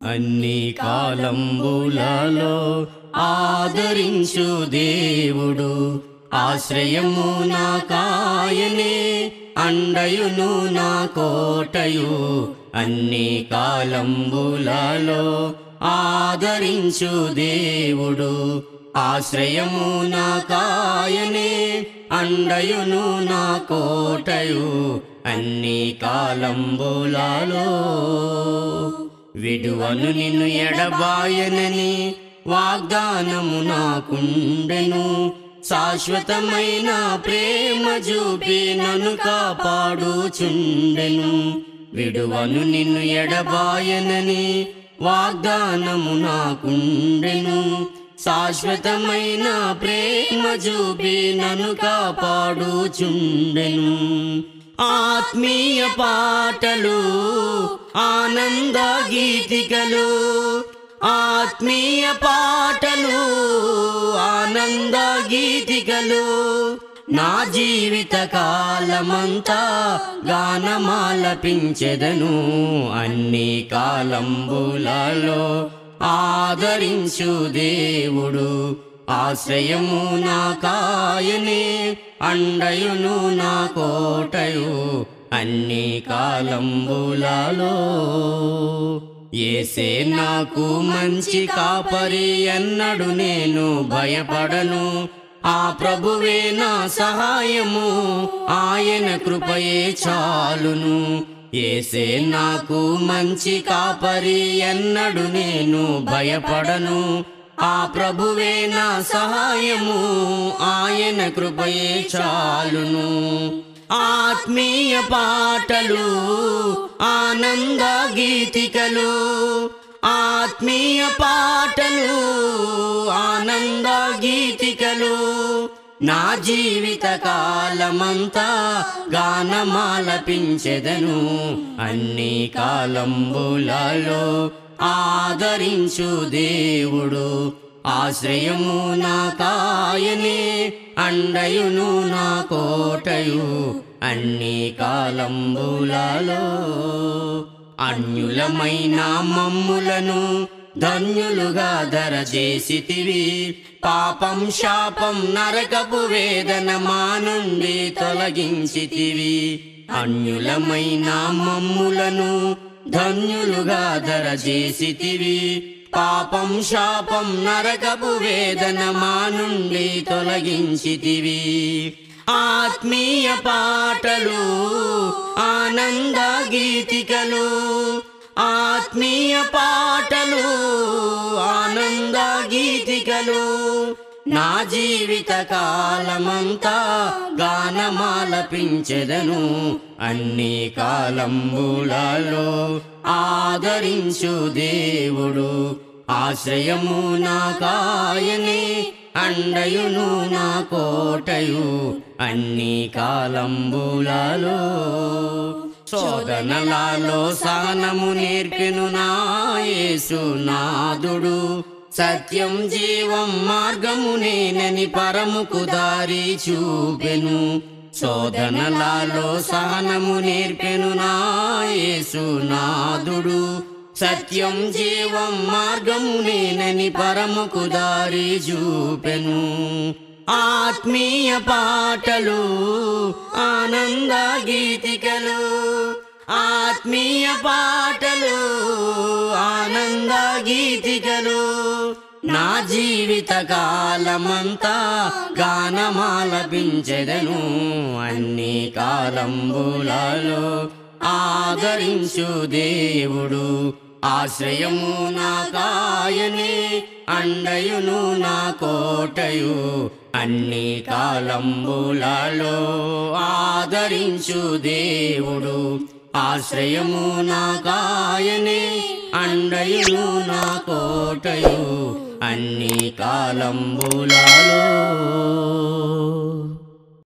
అన్ని కాలంబులలో ఆదరించు దేవుడు ఆశ్రయము నా కాయనే అండయును నా కోటయు అన్ని కాలంబులలో ఆదరించు దేవుడు ఆశ్రయము నా కాయనే అండయును నా కోటయు అన్ని కాలంబులలో విడువను నిన్ను ఎడబాయనని వాగ్దానము నాకుండెను శాశ్వతమైన ప్రేమ చూపి నన్ను కాపాడుచుండెను విడువను నిన్ను ఎడబాయనని వాగ్దానము నాకుండెను శాశ్వతమైన ప్రేమ చూపి నన్ను కాపాడుచుండెను ఆత్మీయ పాటలు ఆనంద గీతికలు ఆత్మీయ పాటలు ఆనంద గీతికలు నా జీవిత కాలమంతా గానమాలపించెదను అన్ని కాలంబులలో ఆదరించు దేవుడు ఆశ్రయము నా కాయనే అండయును నా కోటయు అన్ని కాలంబులలో ఏసే నాకు మంచి కాపరి అన్నడు నేను భయపడను ఆ ప్రభువే నా సహాయము ఆయన కృపయే చాలును ఏసే నాకు మంచి కాపరి ఎన్నడు నేను భయపడను ఆ ప్రభువే నా సహాయము ఆయన కృపయే చాలును ఆత్మీయ పాటలు ఆనంద గీతికలు ఆత్మీయ పాటలు ఆనంద గీతికలు నా జీవిత కాలమంతా గానమాలపించెదను అన్ని కాలంబులలో ఆదరించు దేవుడు ఆశ్రయము నా కాయనే అండయును నా కోటయు అన్ని కాలంబులలో అన్యులమైన మమ్ములను ధన్యులుగా ధర చేసితివి పాపం శాపం నరకపు వేదన మా నుండి తొలగించితివి అన్యులమైన మమ్ములను ధన్యులుగా ధర చేసితివి పాపం శాపం నరకపు వేదన మా నుండి తొలగించితివి ఆత్మీయ పాటలు ఆనంద గీతికలు ఆత్మీయ పాటలు ఆనంద గీతికలు నా జీవిత కాలమంతా గానమాలపించెదను అన్ని కాలంబులలో ఆదరించు దేవుడు ఆశ్రయము నా కాయనే అండయును నా కోటయు అన్ని కాలంబులలో శోధనలలో సానము నేర్పెను నా యేసు నాదుడు సత్యం జీవం మార్గము నేనని పరముకు దారి చూపెను శోధనలలో సహనము నేర్పెను నా యేసు నాదుడు సత్యం జీవం మార్గము నేనని పరముకు దారి చూపెను ఆత్మీయ పాటలు ఆనంద గీతికలు ఆత్మీయ పాటలు ఆనంద గీతికలు నా జీవిత కాలమంతా గానమాలపించెదను అన్ని కాలంబులలో ఆదరించు దేవుడు ఆశ్రయము నా కాయనే అండయును నా కోటయు అన్ని కాలంబులలో ఆదరించు దేవుడు ఆశ్రయము నా కాయనే అండయును నా కోటయు అన్ని కాలంబులలో